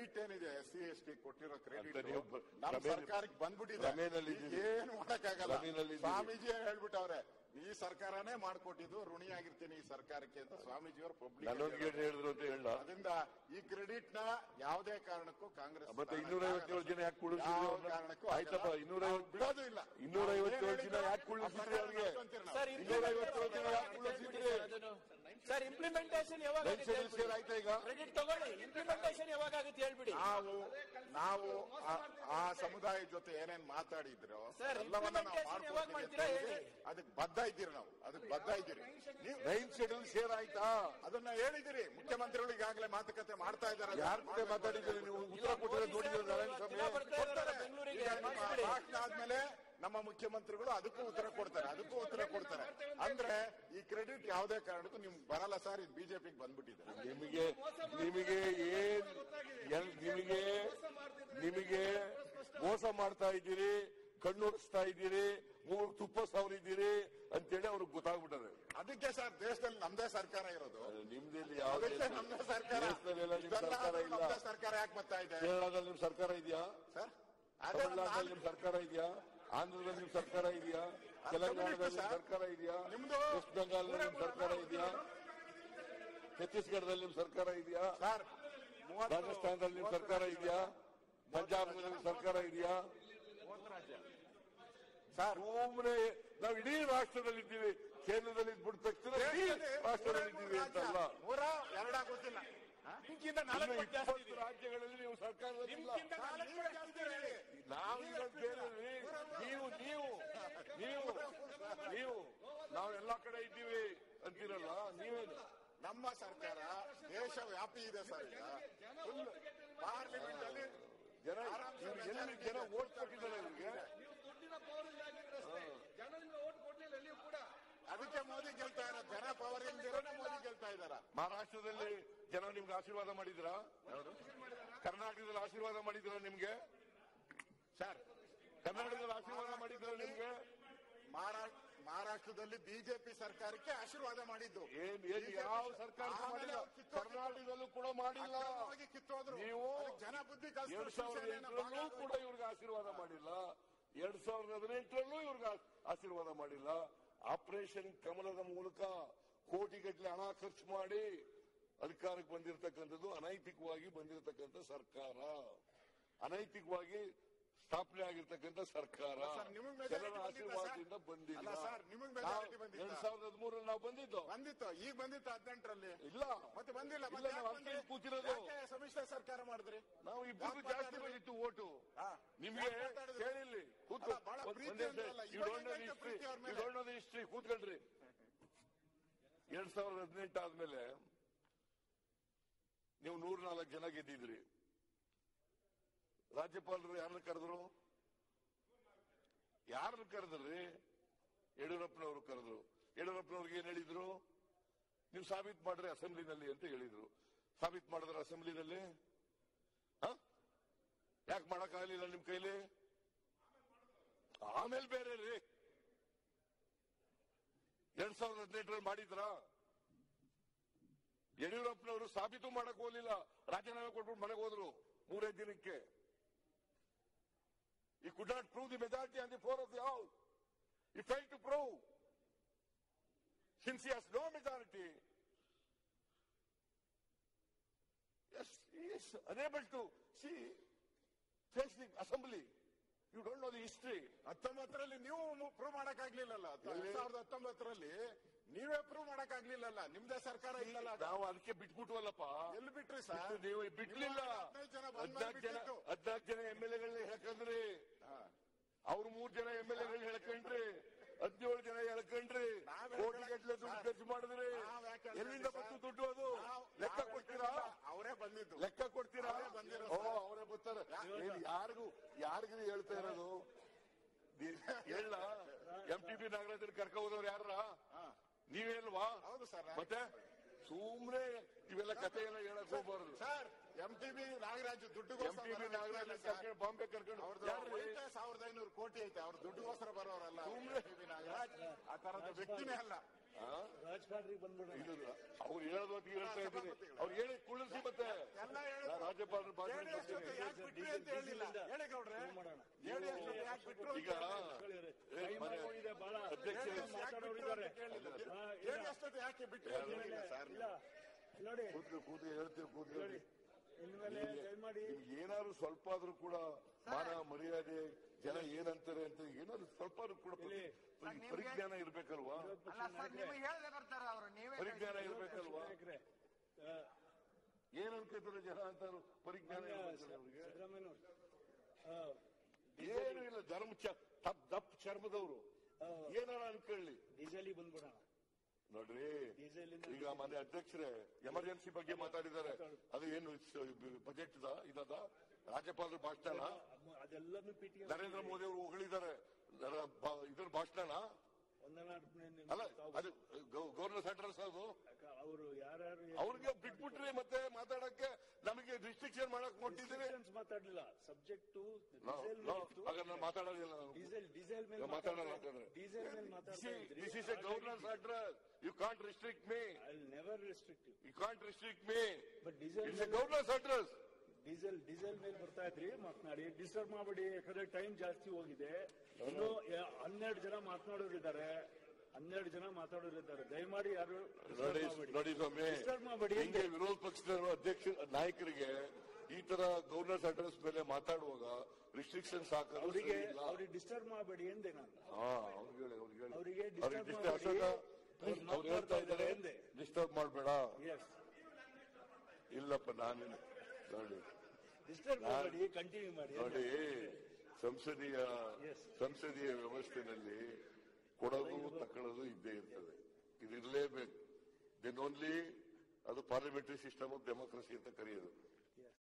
Credit ಏನಿದೆ S C S T ಕೊಟ್ಟಿರೋ credit ಅಂತ ನೀವು ಬ- ನಮ್ಮ ಭ್ರಮೆ- ಸರ್ಕಾರಕ್ಕೆ ಬಂದ್ಬಿಟ್ಟಿದೆ ಭ್ರಮೆನಲ್ಲಿದ್ದೀರಿ. ಈಗ ಏನು ಮಾಡಕ್ಕಾಗಲ್ಲ ಭ್ರಮೆನಲ್ಲಿದ್ದೀರಿ. ಸ್ವಾಮೀಜಿ ಹೇಳ್ಬಿಟ್ಟವ್ರೆ ಈ ಸರ್ಕಾರನೇ ಮಾಡ್ಕೊಟ್ಟಿದ್ದು ಋಣಿಯಾಗಿರ್ತೀನಿ ಈ ಸರ್ಕಾರಕ್ಕೆ ಅಂತ ಸ್ವಾಮೀಜಿಯವರು ಪಬ್ಲಿಕ್ ನನ್ನೊಂದಿಗೆ ಏನ್ ಹೇಳಿದ್ರು ಅಂತ ಹೇಳ ಅದರಿಂದ ಈ ಕ್ರೆಡಿಟ್ ನ ಯಾವುದೇ ಕಾರಣಕ್ಕೂ ಕಾಂಗ್ರೆಸ್ ಮತ್ತೆ ಇನ್ನೂರ ಐವತ್ತೇಳು ಜನ ಯಾಕೆ ಕುಳಿಸಿದ್ರು ಯಾವ ಅವ್ರನ್ನ? ಕಾರಣಕ್ಕೂ ಆಯ್ತಪ್ಪ ಆಗಲ್ಲ. ಇನ್ನೂರ ನಾವು ಬಿಡೋದು ಇಲ್ಲ ಇನ್ನೂರ ಐವತ್ತೇಳು ಏನ್ ಜನ ಯಾಕೆ ಕುಳಿಸಿದ್ರಿ ಅವ್ರಿಗೆ ಸರ್ ಇನ್ನೂರ ಐವತ್ತೇಳು ಜನ ಯಾಕೆ ಕುಳಿಸಿದ್ರಿ ಸರ್ ಇಂಪ್ಲಿಮೆಂಟೇಷನ್ ಯಾವಾಗ ಲೈನ್ ಶೆಡ್ಯೂಲ್ ಸೇರ್ ಆಯ್ತಾ ಈಗ ಕ್ರೆಡಿಟ್ ತಗೊಳ್ಳಿ ಇಂಪ್ಲಿಮೆಂಟೇಷನ್ ಯಾವಾಗ ಆಗುತ್ತೆ ಹೇಳ್ಬಿಡಿ ನಾವು ನಾವು ಆ- ಆ ಸಮುದಾಯದ ಜೊತೆ ಏನೇನ್ ಮಾತಾಡಿದ್ರು ಸರ್, ಎಲ್ಲವನ್ನ ನಾವು implementation ಯಾವಾಗ ಮಾಡ್ಕೊಡ್ತೀವಿ ಅಂತ ಮಾಡ್ತೀರಾ ಹೇಳಿ ಅದಕ್ಕೆ ಬದ್ಧ ಇದ್ದೀರಿ ನಾವು ಅದಕ್ಕೆ ಬದ್ಧ ಇದ್ದೀರಿ ನೀವು ಲೈನ್ ಶೆಡ್ಯೂಲ್ ಸೇರ್ ಆಯ್ತಾ ಅದನ್ನ ಹೇಳಿದಿರಿ ಮುಖ್ಯಮಂತ್ರಿಗಳು ಈಗಾಗಲೇ ಮಾತುಕತೆ ಮಾಡ್ತಾ ಇದ್ದಾರೆ ಯಾರ ಜೊತೆ ಮಾತಾಡಿದ್ರೆ ನೀವು ಉತ್ತರ ಕೊಟ್ಟಿರೋ ನೋಡಿದ್ರೆ ನಾರಾಯಣ ಸ್ವಾಮಿ ದಿನ ಬರ್ತಾ ಇದ್ದಾರೆ ಕೊಡ್ತಾರೆ. ಬೆಂಗಳೂರಿಗೆ ಈಗ ನಿಮ್ಮ ಮಾಡಿಬಿಡಿ. ಭಾಷಣ ಆದ್ಮೇಲೆ ನಮ್ಮ ಮುಖ್ಯಮಂತ್ರಿಗಳು ಅದಕ್ಕೂ ಉತ್ತರ ಕೊಡ್ತಾರೆ ಅದಕ್ಕೂ ಉತ್ತರ ಕೊಡ್ತಾರೆ ಅಂದ್ರೆ ಈ ಕ್ರೆಡಿಟ್ ಯಾವುದೇ ಕಾರಣಕ್ಕೂ ನಿಮ್ಗೆ ಬರಲ್ಲ ಸರ್ ಇದು ಬಿಜೆಪಿಗೆ ಬಂದ್ಬಿಟ್ಟಿದೆ ನಿಮಗೆ ನಿಮಗೆ ಏನ್ ಎಲ್- ನಿಮಗೆ ನಿಮಗೆ ಮೋಸ ಮಾಡ್ತಾ ಇದ್ದೀರಿ ಕಣ್ಣೊಡಿಸ್ತಾ ಇದ್ದೀರಿ ಮೂರು ತುಪ್ಪ ಸಾವಿರಿದ್ದೀರಿ ಅಂತೇಳಿ ಅವ್ರಿಗೆ ಗೊತ್ತಾಗ್ಬಿಟ್ಟದೆ ಅದಕ್ಕೆ ಸರ್ ದೇಶದಲ್ಲಿ ನಮ್ದೇ ಸರ್ಕಾರ ಇರೋದು ನಿಮ್ದಿಲ್ಲಿ ಯಾವ ಅದಕ್ಕೆ ನಮ್ದೇ ಸರ್ಕಾರ ದೇಶದಲ್ಲೆಲ್ಲ ನಿಮ್ ಇಷ್ಟೆಲ್ಲ ಸರ್ಕಾರ ಆದ್ರೂ ಇಲ್ಲ ನಮ್ದೇ ಸರ್ಕಾರ ಯಾಕೆ ಬರ್ತಾ ಇದೆ ಕೇರಳದಲ್ಲಿ ನಿಮ್ ಸರ್ಕಾರ ಇದೆಯಾ ಸರ್ ಅದೇ ತಮಿಳುನಾಡಲ್ಲಿ ನಿಮ್ ನಾನು- ಸರ್ಕಾರ ಇದೆಯಾ ಆಂಧ್ರದಲ್ಲಿ ನಿಮ್ ಸರ್ಕಾರ ಇದೆಯಾ ತೆಲಂಗಾಣದಲ್ಲಿ ನಿಮ್ ಸರ್ಕಾರ ಇದೆಯಾ ನಿಮ್ದು ವೆಸ್ಟ್ ಬೆಂಗಾಲ್ನಲ್ಲಿ ನಿಮ್ ಸರ್ಕಾರ ಇದೆಯಾ ಛತ್ತೀಸ್ಗಢದಲ್ಲಿ ನಿಮ್ ಸರ್ಕಾರ ಇದೆಯಾ ಸರ್ ಮೂವತ್ತು- ರಾಜಸ್ಥಾನದಲ್ಲಿ ನಿಮ್ ಸರ್ಕಾರ ಇದೆಯಾ ಪಂಜಾಬ್ನಲ್ಲಿ ನಿಮ್ ಸರ್ಕಾರ ಇದೆಯಾ ಸರ್ ಸುಮ್ಮನೆ ನಾವು ಇಡೀ ರಾಷ್ಟ್ರದಲ್ಲಿದ್ದೀವಿ ಕೇಂದ್ರದಲ್ಲಿ ಬಿಟ್ಟ ತಕ್ಷಣ ಇಡೀ ರಾಷ್ಟ್ರದಲ್ಲಿದ್ದೀವಿ ಅಂತಲ್ಲ ಮೂರ ಎರಡ ಗೊತ್ತಿಲ್ಲ ನಿಮ್ಗಿಂತ ಇನ್ನು ನಾಲ್ಕು ಪಟ್ಟು ಜಾಸ್ತಿ ಇಪ್ಪತ್ತು ರಾಜ್ಯಗಳಲ್ಲಿ ನೀವು ಸರ್ಕಾರದಲ್ಲಿಲ್ಲ ನಿಮ್ಗಿಂತ ನಾಲ್ಕು ಪಟ್ಟು ಜಾಸ್ತಿ ಹೇಳಿ. ನಾವು ಇರೋದು ಬೇರೆ ರೀ. ನೀವು ನೀವು ನೀವು ನೀವು ನಾವು ಎಲ್ಲಾ ಕಡೆ ಇದ್ದೀವಿ ಅಂತೀರಲ್ಲ ನೀವೇನು ನಮ್ಮ ಸರ್ಕಾರ ದೇಶ ವ್ಯಾಪಿ ಇದೆ ಸರ್ ಈಗ ಫುಲ್ ಪಾರ್ಲಿಮೆಂಟ್ ಅಲ್ಲಿ ಜನ ಆರಾಮ್ಸೆ ಇವ್ರು ಎಲ್ಲಿ ಜನ ಓಟ್ ಕೊಟ್ಟಿದ್ದಾರೆ ಇವ್ರಿಗೆ ಅದಕ್ಕೆ ಮೋದಿ ಗೆಲ್ತಾ ಇರೋ ಜನ ಪವರ್ ಇಲ್ದಿರೋನೆ ಮೋದಿ ಗೆಲ್ತಾ ಇದಾರ ಮಹಾರಾಷ್ಟ್ರದಲ್ಲಿ ಜನ ನಿಮ್ಗೆ ಆಶೀರ್ವಾದ ಮಾಡಿದ್ರಾ ಕರ್ನಾಟಕದಲ್ಲಿ ಆಶೀರ್ವಾದ ಮಾಡಿದ್ರ ನಿಮ್ಗೆ ಸರ್ ಕರ್ನಾಟಕದಲ್ಲಿ ಆಶೀರ್ವಾದ ಮಾಡಿದ್ರ ನಿಮ್ಗೆ ಮಹಾರಾಷ್ಟ್ರ ಮಹಾರಾಷ್ಟ್ರದಲ್ಲಿ ಬಿಜೆಪಿ ಸರ್ಕಾರಕ್ಕೆ ಆಶೀರ್ವಾದ ಮಾಡಿದ್ದು ಏನ್ ಏನ್ ಯಾವ ಸರ್ಕಾರ ಆಮೇಲೆ ಮಾಡಿಲ್ಲ ಅವ್ರು ಕಿತ್ತೋದ್ರು. ಕರ್ನಾಟಕದಲ್ಲೂ ಕೂಡ ಮಾಡಿಲ್ಲ ಅಕ್ರಮವಾಗಿ ಕಿತ್ತೋದ್ರು ನೀವು ಅದಕ್ಕೆ ಜನ ಬುದ್ಧಿ ಕಲ್ಸ್ರು. ಎರಡ್ ಸಾವಿರದ ಶಿವಸೇನೆನ ಎಂಟರಲ್ಲೂ ಭಾಗ ಕೂಡ ಇವ್ರಿಗೆ ಆಶೀರ್ವಾದ ಮಾಡಿಲ್ಲ ಎರಡ್ ಸಾವಿರದ ಹದಿನೆಂಟರಲ್ಲೂ ಇವ್ರಿಗೆ ಆ- ಆಶೀರ್ವಾದ ಮಾಡಿಲ್ಲ ಆಪರೇಷನ್ ಕಮಲದ ಮೂಲಕ ಕೋಟಿಗಟ್ಟಲೆ ಹಣ ಖರ್ಚು ಮಾಡಿ ಅಧಿಕಾರಕ್ಕೆ ಬಂದಿರತಕ್ಕಂಥದ್ದು ಅನೈತಿಕವಾಗಿ ಬಂದಿರತಕ್ಕಂಥ ಸರ್ಕಾರ ಅನೈತಿಕವಾಗಿ ಸ್ಥಾಪನೆ ಆಗಿರ್ತಕ್ಕಂಥ ಸರ್ಕಾರ ಸರ್, ನಿಮಗ್ majority ಜನರ ಬಂದಿತ್ತಾ ಆಶೀರ್ವಾದದಿಂದ ಸರ್? ಬಂದಿಲ್ಲ ಅಲ್ಲ ಸರ್, ನಿಮಗ್ majority ನಾವು ಬಂದಿತ್ತಾ? ಎರಡ್ ಸಾವಿರದ ಹದಿಮೂರಲ್ಲಿ ನಾವು ಬಂದಿದ್ದು ಬಂದಿತ್ತು ಈಗ ಬಂದಿತ್ತು ಹದಿನೆಂಟರಲ್ಲಿ ಇಲ್ಲ ಮತ್ತೆ ಬಂದಿಲ್ಲ ಇಲ್ಲ, ಮತ್ತೆ ನಾವು ಯಾಕೆ ಅದಕ್ಕೆ ಬಂದ್ರಿ? ಕೂತಿರೋದು. ಯಾಕೆ ಸಮ್ಮಿಶ್ರ ಸರ್ಕಾರ ಮಾಡಿದ್ರಿ ನಾವು ಇಬ್ಬರು ಯಾಕೆ ಜಾಸ್ತಿ ಮಾತಾಡಿದ್ರಿ? ಬಂದಿತ್ತು ಓಟು ಹಾ. ನಿಮ್ಗೆ ಯಾಕೆ ಮಾತಾಡಿದ್ರಿ? ಕೇಳಿಲ್ಲಿ ಕೂತ್ಕೊ ಅಲ್ಲ, ಬಹಳ ಒಂದ್- ಪ್ರೀತಿ ಒಂದೇ ಅಂದ್ರಲ್ಲ, ಸರಿ. You don't know the ಇವಾಗ history. ಪ್ರೀತಿ ಅವ್ರ You ಮೇಲೆ. don't know the history. ಕೂತ್ಕೊಳ್ರಿ ಎರಡ್ ಸಾವಿರದ ಹದಿನೆಂಟು ಆದ್ಮೇಲೆ ನೀವು ನೂರ ನಾಲ್ಕು ಜನ ಗೆದ್ದಿದ್ರಿ ರಾಜ್ಯಪಾಲರು ಯಾರನ್ನ ಕರೆದ್ರು ಯಾರನ್ನ ಕರೆದ್ರಿ ಯಡಿಯೂರಪ್ಪನವರು ಕರೆದ್ರು ಯಡಿಯೂರಪ್ಪನವ್ರಿಗೆ ಏನ್ ಹೇಳಿದ್ರು ನೀವು ಸಾಬೀತ್ ಮಾಡ್ರಿ ಅಸೆಂಬ್ಲಿನಲ್ಲಿ ಅಂತ ಹೇಳಿದ್ರು ಸಾಬೀತ್ ಮಾಡಿದ್ರ ಅಸೆಂಬ್ಲಿನಲ್ಲಿ ಯಾಕೆ ಮಾಡಕ್ಕಾಗಲಿಲ್ಲ ನಿಮ್ ಕೈಲಿ ಆಮೇಲೆ ಬೇರೆ ರೀ ಎರಡ್ ಸಾವಿರದ ಹದಿನೆಂಟರಲ್ಲಿ ಮಾಡಿದ್ರ ಯಡಿಯೂರಪ್ಪನವರು ಸಾಬೀತು ಮಾಡಕ್ ಹೋಗ್ಲಿಲ್ಲ ರಾಜೀನಾಮೆ ಕೊಟ್ಬಿಟ್ಟು ಮನೆಗೆ ಹೋದ್ರು ಮೂರೇ ದಿನಕ್ಕೆ he could not prove the majority on the floor of the house he fail to prove since has no majority as is unable to see face the assembly. You don't know the history. ಹತ್ತೊಂಬತ್ತರಲ್ಲಿ ನೀವು prove ಮಾಡಕ್ ಆಗ್ಲಿಲ್ಲಲ್ಲ ಎರಡ್ ಸಾವಿರದ ಹತ್ತೊಂಬತ್ತರಲ್ಲಿ ನೀವೇ prove ಮಾಡಕ್ ಆಗ್ಲಿಲ್ಲಲ್ಲ ನಿಮ್ದೇ ಸರ್ಕಾರ ಇಲ್ಲಲ್ಲ ಅದು. ನಾವು ಅದಕ್ಕೆ ಬಿಟ್ಬಿಟ್ವಲ್ಲಪ್ಪ ಎಲ್ಲಿ ಬಿಟ್ರಿ ಸರ್ ನೀವು ಬಿಟ್ಲಿಲ್ಲ ಹದಿನೈದು ಜನ ಬಂದ್ಮೇಲೆ ಹದ್ನಾಲ್ಕು ಜನ ಬಿಟ್ಟಿದ್ದು. ಹದ್ನಾಲ್ಕು ಜನ ಎಂ ಎಲ್ ಎಗಳನ್ನ ಹೇಳ್ಕಂದ್ರಿ ಹಾ. ಅವ್ರು ಮೂರ್ ಜನ ಎಂ ಎಲ್ ಎಗಳು ಹೇಳ್ಕೊಂಡ್ರಿ ಹದಿನೇಳು ಜನ ಹೇಳ್ಕೊಂಡ್ರಿ ನಾವ್ ಕೋಟಿಗಟ್ಟಲೆ ದುಡ್ಡು ಸರ್, ಖರ್ಚು ಮಾಡಿದ್ರಿ ನಾವ್ ಯಾಕೆ ಹೇಳ್ತೀವಿ ಎಲ್ಲಿಂದ ಸರ್? ಬಂತು ದುಡ್ಡು ಅದು ನಾವ್- ಲೆಕ್ಕ ನಾವ್ ಕೊಡ್ತೀರಾ ಅವರೇ ಬಂದಿದ್ದು ಲೆಕ್ಕ ಕೊಡ್ತೀರಾ ಅವರೇ ಬಂದಿರೋ ಓ ಅವರೇ ಬರ್ತಾರೆ ಏನ್ ಯಾರಿಗೂ ಯಾರಿಗೂ ಹೇಳ್ತಾ ಇರೋದು ಹೇಳ ಎಂ ಟಿ ಬಿ ನಾಗರಾಜನ್ ಕರ್ಕ ಹೋದವ್ರು ಯಾರ ನೀವೇಲ್ವಾ ಹೌದು ಸರ್. ಮತ್ತೆ ಸುಮ್ನೆ ಇವೆಲ್ಲ ಕಥೆ ಎಲ್ಲ ಹೇಳಕ್ ಹೋಗ್ಬಾರ್ದು sir M T B Nagaraj M ದುಡ್ಡುಗೋಸ್ಕರ ಟಿ ಬಿ ಬರೋ ನಾಗರಾಜ್ ವ್ಯಕ್ತಿ ಅಲ್ಲ ಕರ್ಕೊಂಡು ಬಾಂಬೆ ಕರ್ಕೊಂಡು ಅವ್ರದ್ದು ಯಾರ್ರೀ? ಐತೆ ಸಾವಿರದ ಐನೂರು ಕೋಟಿ ಐತೆ ಅವ್ರ ದುಡ್ಡುಗೋಸ್ಕರ ಬರೋರಲ್ಲ ಸುಮ್ನೆ. MTB ನಾಗರಾಜ್ ಆ ತರದ ವ್ಯಕ್ತಿನೇ ಅಲ್ಲ ರಾಜಕಾರಣಿಗೆ ಬಂದ್ಬಿಡ ಇದು ಅವ್ರು ಹೇಳೋದು ಹೊತ್ತಿಗೆ ಹೇಳ್ತಾ ಇದ್ದೀನಿ ಅವ್ರು ಹೇಳಿ ಕುಳಿಸಿ ಮತ್ತೆ ಎಲ್ಲ ಹೇಳಿದ್ರು. ನಾ ರಾಜ ರಾಜ್ಯಪಾಲರ ಭಾಷಣ ಜೆಡಿಎಸ್ ಜೊತೆ ಯಾಕೆ ಬಿಟ್ರಿ ಅಂತ ಹೇಳಿಲ್ಲ ಹೇಳಿ ಗೌಡ್ರೆ ಜೆಡಿಎಸ್ ಜೊತೆ ಯಾಕೆ ಬಿಟ್ರು ಈಗ ಏ, ಮನೆ ಅಧ್ಯಕ್ಷ ಜೆಡಿಎಸ್ ಜೊತೆ ಯಾಕೆ ಬಿಟ್ರಿ ಅಂತ ಹೇಳಿಲ್ಲ ಸರ್ ನೀವು. ನೋಡಿ ಕೂತ್ಕೊ ಕೂತ್ಕೊ ಹೇಳ್ತೀವಿ ಕೂತ್ಕೊಳ್ಳಿ ಇನ್ಮೇಲೆ ದಯಮಾಡಿ ನಿಮ್ಗೆ ಏನಾದ್ರು ಸ್ವಲ್ಪ ಆದ್ರೂ ಕೂಡ ಮಾನ ಮರ್ಯಾದೆ ಜನ ಏನಂತಾರೆ ಅಂತ ಏನಾದ್ರು ಸ್ವಲ್ಪ ಆದ್ರೂ ಕೂಡ ಪರಿ- ಪರಿ- ಪರಿಜ್ಞಾನ ಇರ್ಬೇಕಲ್ವಾ ಅಲ್ಲ ಸರ್ ನಿಮಗೆ ಹೇಳದೆ ಬರ್ತಾರ ಅವರು ನೀವೇ ಪರಿಜ್ಞಾನ ಇರ್ಬೇಕಲ್ವಾ ನಾಯಕರೇ, ಆ, ಏನ್ ಅನ್ಕೋತಾರೆ ಜನ ಅಂತ ಪರಿಜ್ಞಾನ ಇರ್ಬೇಕಲ್ಲ ಅವ್ರಿಗೆ ಸಿದ್ದರಾಮಯ್ಯನವ್ರು, ಆ, ಏನು ಇಲ್ಲ ಧರ್ಮ ಚ- ತಪ್- ದಪ್ಪ ಚರ್ಮದವರು ಏನಾರ ಅನ್ಕೊಳ್ಳಿ ಡೀಸೆಲಿಗೆ ಬಂದ್ಬಿಡೋಣ ನೋಡ್ರಿ ಡೀಸೆಲ್ ಈಗ ಮನೆ ಅಧ್ಯಕ್ಷರೇ ಎಮರ್ಜೆನ್ಸಿ ಬಗ್ಗೆ ಮಾತಾಡಿದ್ದಾರೆ ಅದು ಏನು ಬಜೆಟ್ ಇದದ ರಾಜ್ಯಪಾಲರ ಭಾಷಣ ಅದೆಲ್ಲನೂ ಪಿಟಿಗೆ ನರೇಂದ್ರ ಮೋದಿ ಅವರು ಹೊಗಳಿದ್ದಾರೆ ನರ- ಬ- ಇದ್ರ ಭಾಷಣ ವಂದನಾ ಅಲ್ಲ ಅದು ಗವರ್ನರ್ ಸೆಂಟ್ರಲ್ಸ್ ಅದು ಅವರು ಯಾರ್ಯಾರು ಅವ್ರಿಗೆ ಬಿಟ್ಬಿಟ್ರಿ ಮತ್ತೆ ಮಾತಾಡಕ್ಕೆ ನಮಗೆ ರಿಸ್ಟ್ರಿಕ್ಷನ್ ಮಾಡಕ್ ಕೊಟ್ಟಿದ್ದೀರಿ Restrictions ಮಾತಾಡ್ಲಿಲ್ಲ ಸಬ್ಜೆಕ್ಟ್ ನೋ, ನೋ, ಹಾಗಾದ್ರೆ ನಾನು ಮಾತಾಡೋದಿಲ್ಲ ನಾನು. ಡೀಸೆಲ್ ಡೀಸೆಲ್ ಮೇಲೆ ನಾನು ಮಾತಾಡಲ್ಲ ಹಾಗಾದ್ರೆ. ಡೀಸೆಲ್ ಮೇಲೆ ಮಾತಾಡ್ತಾ ಇದ್ರಿ This is a governor's address. You can't restrict me. I never restrict you You can't restrict me. But diesel It's a governor's address. Diesel diesel ಮೇಲೆ ಬರ್ತಾ ಇದ್ರಿ ಮಾತನಾಡಿ ಡಿಸ್ಟರ್ಬ್ ಮಾಡಬೇಡಿ ಯಾಕಂದ್ರೆ ಟೈಮ್ ಜಾಸ್ತಿ ಹೋಗಿದೆ ಇನ್ನು ಯ- ಹನ್ನೆರಡು ಜನ ಮಾತನಾಡೋರಿದ್ದಾರೆ ಹನ್ನೆರಡು ಜನ ಮಾತಾಡೋರಿದ್ದಾರೆ ದಯಮಾಡಿ ಯಾರು ನೋಡಿ ನೋಡಿ ಸ್ವಾಮಿ ಡಿಸ್ಟರ್ಬ್ ಮಾಡಬೇಡಿ ಹಿಂಗೆ ವಿರೋಧ ಪಕ್ಷದ ಅಧ್ಯಕ್ಷ ನಾಯಕರಿಗೆ ಈ ತರ ಗವರ್ನರ್ಸ್ ಅಡ್ರೆಸ್ ಮೇಲೆ ಮಾತಾಡುವಾಗ ರಿಸ್ಟ್ರಿಕ್ಷನ್ಸ್ ಹಾಕೋದು ಅವರಿಗೆ ಸರಿ ಇಲ್ಲ. ಅವ್ರಿಗೆ ಡಿಸ್ಟರ್ಬ್ ಮಾಡಬೇಡಿ ಎಂದೆ ನಾನು ಹಾ, ಅವ್ರಿಗೆ ಹೇಳಿ, ಅವ್ರಿಗೆ ಹೇಳಿ. ಅವರಿಗೆ ಅವ್ರಿಗೆ ಡಿಸ್ಟರ್ಬ್ disturb ಮಾಡಬೇಡಿ ಅಶೋಕ, ಅವ್ರು ಹೇಳ್ತಾ ಇದ್ದಾರೆ ಎಂದೆ ಡಿಸ್ಟರ್ಬ್ ಮಾಡಬೇಡ ಎಸ್ ಇಲ್ಲಪ್ಪ ನಾನು ನೋಡಿ ಡಿಸ್ಟರ್ಬ್ ಮಾಡಬೇಡಿ ಕಂಟಿನ್ಯೂ ಮಾಡಿ ನೋಡಿ ಸಂಸದೀಯ Yes. ಸಂಸದೀಯ ವ್ಯವಸ್ಥೆನಲ್ಲಿ ಕೊಡೋದು ತಕೊಳ್ಳೋದು ಇದ್ದೇ ಇರ್ತದೆ ಇದು ಇರಲೇಬೇಕು ದೆನ್ ಓನ್ಲಿ ಅದು ಪಾರ್ಲಿಮೆಂಟರಿ ಸಿಸ್ಟಮ್ ಆಫ್ ಡೆಮೋಕ್ರಸಿ ಅಂತ ಕರೆಯೋದು